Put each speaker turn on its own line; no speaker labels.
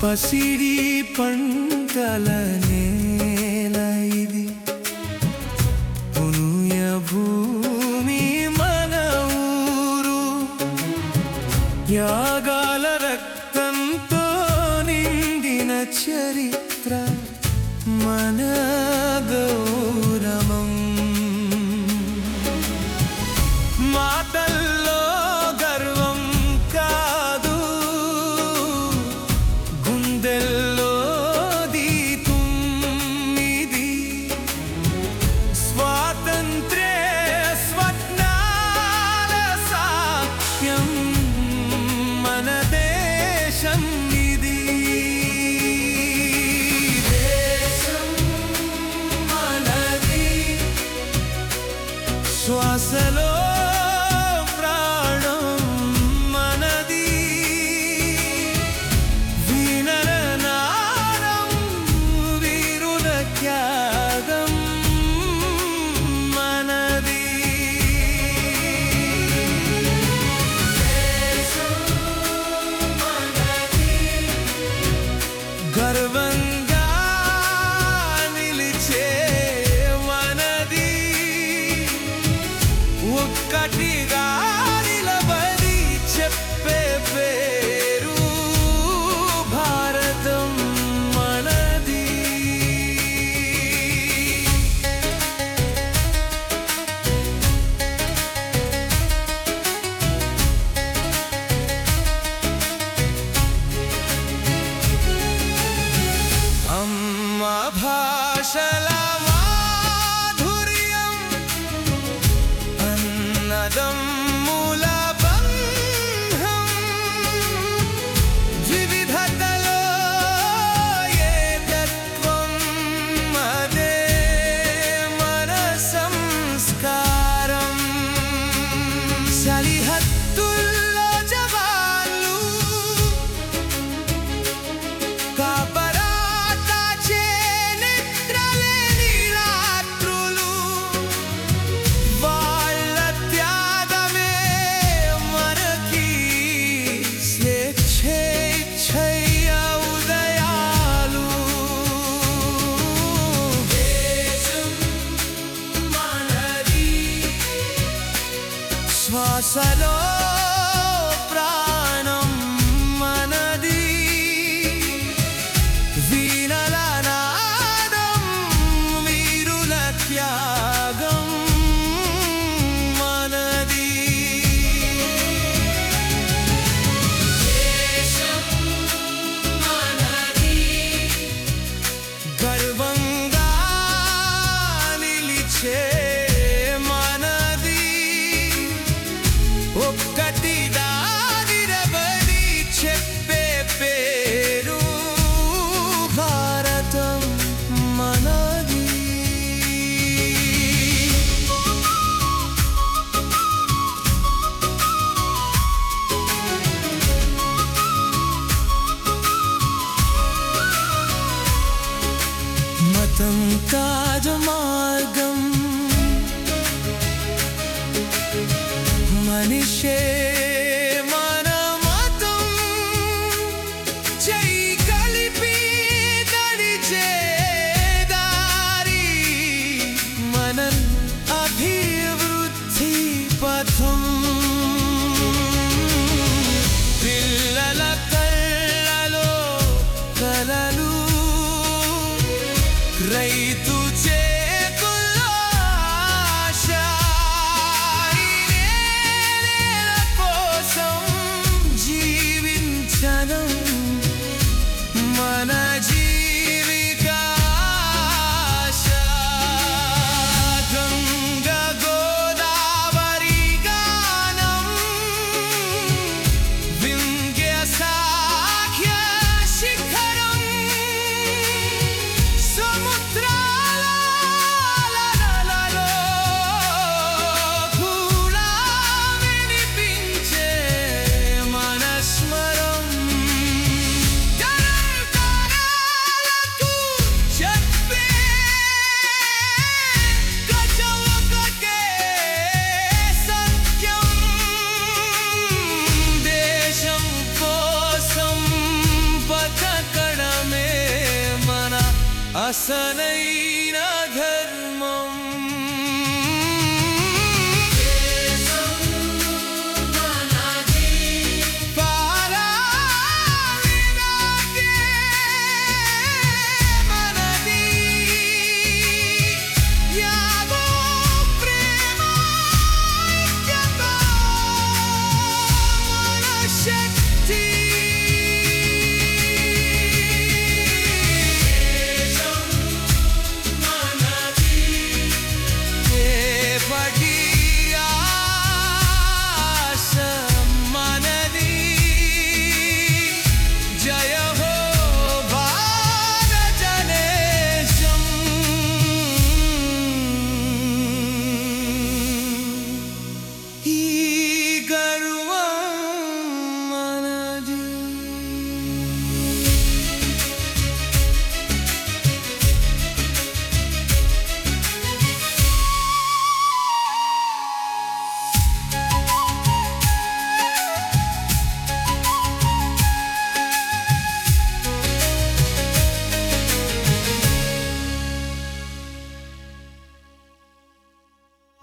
పసిడి పంటల నేల ఇది పుణ్య భూమి మన ఊరు యాగాల రక్తంతో నిండిన చరిత్ర మన గౌరవం మాటల్లో గర్వం కాదు గుండెల్లో దీతుమ్మిది స్వాతంత్ర్య స్వప్నాల సాక్ష్యం మన దేశం ఇది దేశం మనది శ్వాసలో ప్రాణం మనది వీణల నాదం వీరుల త్యాగం మనది గర్వంగా నిలిచే మనది ఒక్కటిగా నిలబడి చెప్పే పేరు భారతం మనది అమ్మ భాషల మాధుర్యం అన్నదమ్ముల బంధం వివిధతలో ఏకత్వం అదే మన సంస్కారం సరిహద్దుల్లో జవాన్లు కాపరాత చేనిద్రలేని రాత్రులు వాళ్ళ త్యాగమే మనకి స్వేచ్ఛేచ్ఛయ్య ఉదయాలు దేశం మనది శ్వాసలో ప్రాణం మనది వీణల నాదం వీరుల త్యాగం మనది గర్వంగా నిలిచే మనది ఒక్కటి దానిరబడి చెప్పే పేరు భారతం మనది మతం కాదు మార్గం మనిషే మన మతం చెయ్యి కలిపి నడిచే దారి మన అభివృద్ధి పథం పిల్లల కళ్ళలో కలలు రైతు చేకుల్లో ఆశ ఈ నేల కోసం జీవించడం మన జీవికాశ గంగ గోదావరి గానం వింధ్య సాఖ్య శిఖరం సముద్రాల శ్వాసనై